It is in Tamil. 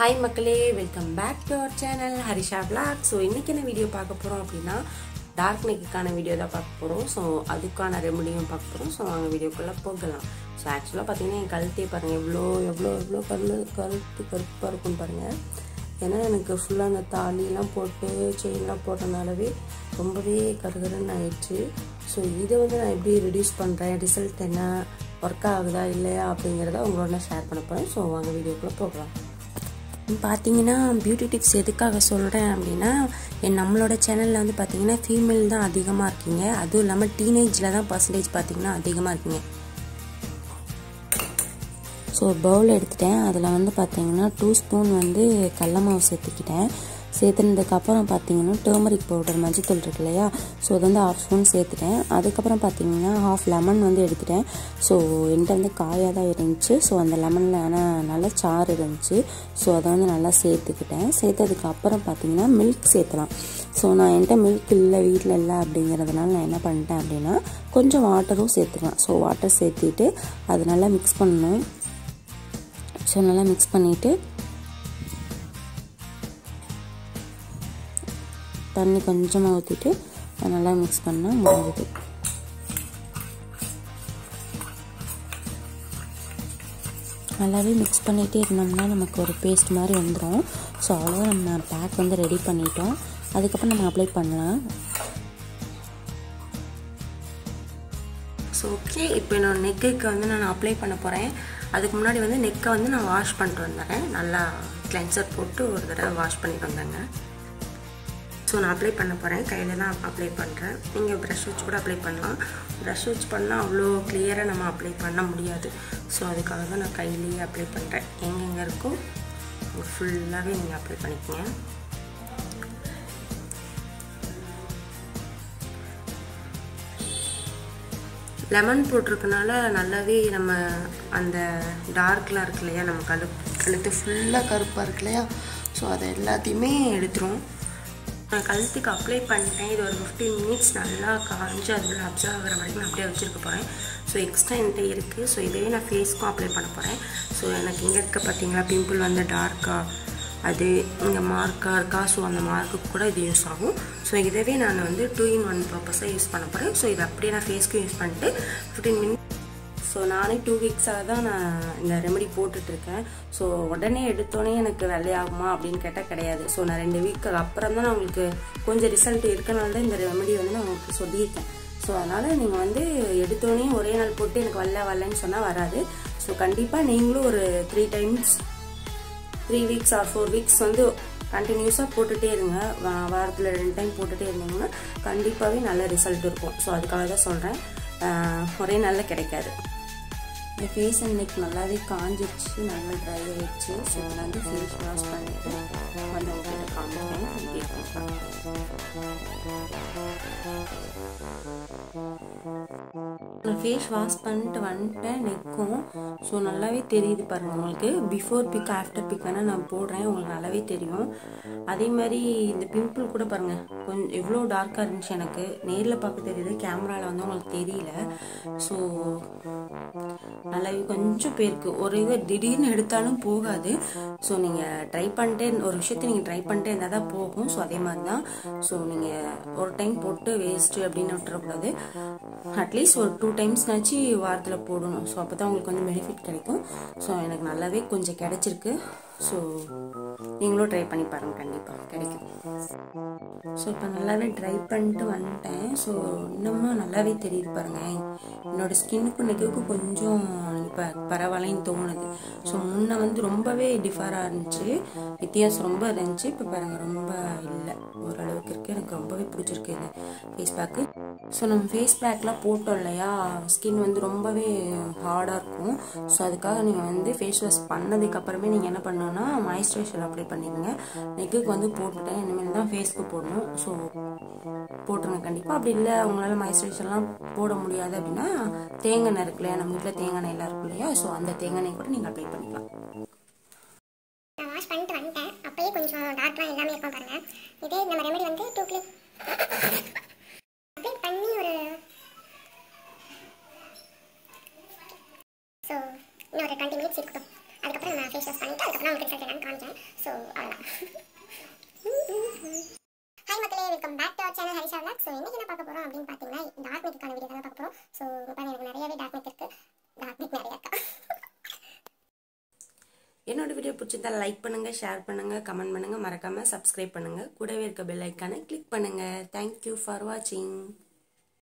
ஹாய் மக்களே welcome back to our channel Harisha blog so இன்றைக்கி என்ன வீடியோ பார்க்க போகிறோம் அப்படின்னா டார்க் நெக்குக்கான வீடியோ தான் பார்க்க போகிறோம் ஸோ அதுக்கான ரெமடியும் பார்க்க போகிறோம் ஸோ அவங்க வீடியோக்குள்ளே போகலாம் ஸோ ஆக்சுவலாக பார்த்தீங்கன்னா என் கழுத்தே பாருங்கள் எவ்வளோ எவ்வளோ எவ்வளோ கல் கழுத்து கருப்பாக இருக்கும்னு பாருங்கள் ஏன்னா எனக்கு ஃபுல்லாக அந்த தாலிலாம் போட்டு செயின்லாம் போட்டனாலவே ரொம்பவே கருகருன்னு ஆயிடுச்சு ஸோ இதை வந்து நான் எப்படி ரெடியூஸ் பண்ணுறேன் ரிசல்ட் என்ன ஒர்க் ஆகுதா இல்லையா அப்படிங்கிறத உங்களோட நான் ஷேர் பண்ண போகிறேன் ஸோ வாங்க வீடியோக்குள்ளே போகலாம் பார்த்தீங்கன்னா பியூட்டி டிப்ஸ் எதுக்காக சொல்கிறேன் அப்படின்னா என் நம்மளோட சேனலில் வந்து பார்த்தீங்கன்னா ஃபீமேல் தான் அதிகமாக இருக்கீங்க அதுவும் இல்லாமல் டீனேஜில் தான் பர்சன்டேஜ் பார்த்தீங்கன்னா அதிகமாக இருக்கீங்க ஸோ பவுல் எடுத்துட்டேன் அதில் வந்து பார்த்தீங்கன்னா டூ ஸ்பூன் வந்து கடல மாவு சேர்த்துக்கிட்டேன் சேர்த்துனதுக்கப்புறம் பார்த்தீங்கன்னா டர்மரிக் பவுடர் மஞ்சத்தூள் இருக்கு இல்லையா ஸோ அது வந்து ஹாஃப் ஸ்பூன் சேர்த்துட்டேன் அதுக்கப்புறம் பார்த்தீங்கன்னா ஹாஃப் லெமன் வந்து எடுத்துட்டேன் ஸோ என்கிட்ட வந்து காயாக தான் இருந்துச்சு ஸோ அந்த லெமனில் ஆனால் நல்லா சாறு இருந்துச்சு ஸோ அதை வந்து நல்லா சேர்த்துக்கிட்டேன் சேர்த்ததுக்கப்புறம் பார்த்தீங்கன்னா மில்க் சேர்த்தலாம் ஸோ நான் என்கிட்ட மில்க் இல்லை வீட்டில் இல்லை அப்படிங்கிறதுனால நான் என்ன பண்ணிட்டேன் அப்படின்னா கொஞ்சம் வாட்டரும் சேர்த்துக்கலாம் ஸோ வாட்டர் சேர்த்திட்டு அது நல்லா மிக்ஸ் பண்ணணும் ஸோ நல்லா மிக்ஸ் பண்ணிவிட்டு தண்ணி கொஞ்சமாக ஊற்றிட்டு நல்லா மிக்ஸ் பண்ணால் முடிஞ்சுது நல்லாவே மிக்ஸ் பண்ணிகிட்டே இருந்தோம்னா நமக்கு ஒரு பேஸ்ட் மாதிரி வந்துடும் ஸோ அவ்வளோ நம்ம பேக் வந்து ரெடி பண்ணிட்டோம் அதுக்கப்புறம் நம்ம அப்ளை பண்ணலாம் ஸோ ஓகே இப்போ என்னோட நெக்குக்கு வந்து நான் அப்ளை பண்ண போகிறேன் அதுக்கு முன்னாடி வந்து நெக்கை வந்து நான் வாஷ் பண்ணிட்டு வந்துடுறேன் நல்லா கிளென்சர் போட்டு ஒரு தடவை வாஷ் பண்ணிட்டு வந்தேங்க ஸோ நான் அப்ளை பண்ண போகிறேன் கையில் தான் அப்ளை பண்ணுறேன் நீங்கள் ப்ரஷ் வச்சு கூட அப்ளை பண்ணலாம் ப்ரஷ் வச்சு பண்ணால் அவ்வளோ கிளியராக நம்ம அப்ளை பண்ண முடியாது ஸோ அதுக்காக தான் நான் கையிலேயே அப்ளை பண்ணுறேன் எங்கெங்கே இருக்கோ ஃபுல்லாகவே நீங்கள் அப்ளை பண்ணிக்கோங்க லெமன் போட்டிருக்கனால நல்லாவே நம்ம அந்த டார்க்லாம் இருக்கு இல்லையா நம்ம கழு கழுத்து ஃபுல்லாக கருப்பாக இருக்கு இல்லையா ஸோ அதை எல்லாத்தையுமே எடுத்துரும் நான் கழுத்துக்கு அப்ளை பண்ணிட்டேன் இது ஒரு ஃபிஃப்டீன் மினிட்ஸ் நல்லா காஞ்சு அதில் அப்சர்வ் ஆகிற வரைக்கும் நான் அப்படியே வச்சுருக்க போகிறேன் ஸோ எக்ஸ்ட்ரா என்கிட்ட இருக்குது ஸோ இதே நான் ஃபேஸ்க்கும் அப்ளை பண்ண போகிறேன் ஸோ எனக்கு இங்கே இருக்க பார்த்தீங்களா பிம்பிள் வந்து டார்க்காக அது இங்கே மார்க்காக இருக்கா ஸோ அந்த மார்க்குக்கு கூட இது யூஸ் ஆகும் ஸோ இதவே நான் வந்து டூ இன் ஒன் பர்பஸாக யூஸ் பண்ண போகிறேன் ஸோ இதை அப்படியே நான் ஃபேஸ்க்கு யூஸ் பண்ணிட்டு ஃபிஃப்டீன் மினிட்ஸ் ஸோ நானே டூ வீக்ஸாக தான் நான் இந்த ரெமெடி போட்டுட்ருக்கேன் ஸோ உடனே எடுத்தோடனே எனக்கு வேலையாகுமா அப்படின்னு கேட்டால் கிடையாது ஸோ நான் ரெண்டு வீக்கு அப்புறம் தான் நான் உங்களுக்கு கொஞ்சம் ரிசல்ட் இருக்கனால தான் இந்த ரெமெடி வந்து நான் உங்களுக்கு சொல்லியிருக்கேன் ஸோ அதனால் நீங்கள் வந்து எடுத்தோடனே ஒரே நாள் போட்டு எனக்கு வரல வரலன்னு சொன்னால் வராது ஸோ கண்டிப்பாக நீங்களும் ஒரு three times three weeks or four weeks வந்து கண்டினியூஸாக போட்டுகிட்டே இருங்க வாரத்தில் ரெண்டு டைம் போட்டுகிட்டே இருந்தீங்கன்னா கண்டிப்பாகவே நல்ல ரிசல்ட் இருக்கும் ஸோ அதுக்காக தான் சொல்கிறேன் ஒரே நாளில் கிடைக்காது இந்த ஃபேஸ் அண்ட் நெக் நல்லாவே காஞ்சிருச்சு நல்லா ட்ரை ஆயிடுச்சு ஸோ நான் வந்து ஃபேஸ் வாஷ் பண்ணிட்டு வந்து உங்கள்கிட்ட காமிக்கிறேன் நான் ஃபேஸ் வாஷ் பண்ணிட்டு வந்துட்டேன் நெக்கும் ஸோ நல்லாவே தெரியுது பாருங்கள் உங்களுக்கு பிஃபோர் பிக் ஆஃப்டர் பிக் வேணால் நான் போடுறேன் உங்களுக்கு நல்லாவே தெரியும் அதே மாதிரி இந்த பிம்பிள் கூட பாருங்கள் கொஞ்சம் எவ்வளோ டார்க்காக இருந்துச்சு எனக்கு நேரில் பார்க்க தெரியுது கேமராவில் வந்து உங்களுக்கு தெரியல ஸோ நல்லாவே கொஞ்சம் பேருக்கு ஒரு இது திடீர்னு எடுத்தாலும் போகாது ஸோ நீங்கள் ட்ரை பண்ணிட்டே ஒரு விஷயத்தை நீங்கள் ட்ரை பண்ணிட்டே இருந்தால் தான் போகும் ஸோ அதே மாதிரி தான் ஸோ நீங்கள் ஒரு டைம் போட்டு வேஸ்ட்டு அப்படின்னு விட்டுறக்கூடாது அட்லீஸ்ட் ஒரு டூ டைம்ஸ்னாச்சு வாரத்தில் போடணும் ஸோ அப்போ தான் உங்களுக்கு வந்து பெனிஃபிட் கிடைக்கும் ஸோ எனக்கு நல்லாவே கொஞ்சம் கிடச்சிருக்கு ஸோ நீங்களும் ட்ரை பண்ணி பாருங்கள் கண்டிப்பாக கிடைக்கும் ஸோ இப்போ நல்லாவே ட்ரை பண்ணிட்டு வந்துட்டேன் ஸோ இன்னமும் நல்லாவே தெரியுது பாருங்கள் என்னோட ஸ்கின்னுக்கும் நெக்குக்கும் கொஞ்சம் இப்போ பரவாயில்லன்னு தோணுது ஸோ முன்ன வந்து ரொம்பவே டிஃபராக இருந்துச்சு வித்தியாசம் ரொம்ப இருந்துச்சு இப்போ பாருங்கள் ரொம்ப இல்லை ஓரளவுக்கு இருக்குது எனக்கு ரொம்பவே பிடிச்சிருக்கு இந்த ஃபேஸ் பேக்கு ஸோ நம்ம ஃபேஸ் பேக்லாம் போட்டோம் இல்லையா ஸ்கின் வந்து ரொம்பவே ஹார்டாக இருக்கும் ஸோ அதுக்காக நீங்கள் வந்து ஃபேஸ் வாஷ் பண்ணதுக்கப்புறமே நீங்கள் என்ன பண்ணணும்னா மாய்ஸ்சரைசர் அப்ளை பண்ணிடுங்க நெக்குக்கு வந்து போட்டுட்டேன் இனிமேல் தான் ஃபேஸ்க்கு போடணும் ஸோ போட்டுருங்க கண்டிப்பாக அப்படி இல்லை அவங்களால மாய்ஸ்சரைசர்லாம் போட முடியாது அப்படின்னா தேங்காய் இருக்கு இல்லையா நம்ம வீட்டில் தேங்காய் எல்லாம் இருக்கும் இல்லையா ஸோ அந்த தேங்காய் கூட நீங்கள் அப்ளை பண்ணிக்கலாம் நான் வாஷ் பண்ணிட்டு வந்துட்டேன் அப்பயே கொஞ்சம் டார்க்லாம் எல்லாமே இருக்கும் பாருங்க இதே நம்ம ரெமெடி வந்து டூ கிளிப் அப்ளை பண்ணி ஒரு ஸோ இன்னும் ஒரு டுவெண்ட்டி மினிட்ஸ் இருக்கட்டும் அதுக்கப்புறம் நம்ம ஃபேஸ் வாஷ் பண்ணிட்டு அதுக்கப்புறம் உங்களுக்கு ரிசல்ட் என்னன்னு காமிச்சேன் ஸோ அவ்வளோதான் ஹாய் மக்களே welcome back to our channel Harisha vlog so இன்னைக்கு என்ன பார்க்க போகிறோம் அப்படின்னு பார்த்தீங்கன்னா டார்க் மேக்கான வீடியோ தான் பார்க்க போகிறோம் ஸோ பாருங்க எனக்கு நிறையவே டார்க் மேக் இருக்குது டார்க் மேக் நிறைய இருக்கா என்னோட வீடியோ பிடிச்சிருந்தா லைக் பண்ணுங்க ஷேர் பண்ணுங்க கமெண்ட் பண்ணுங்க மறக்காம சப்ஸ்கிரைப் பண்ணுங்க கூடவே இருக்க பெல் ஐக்கானை கிளிக் பண்ணுங்க தேங்க்யூ ஃபார் வாட்சிங்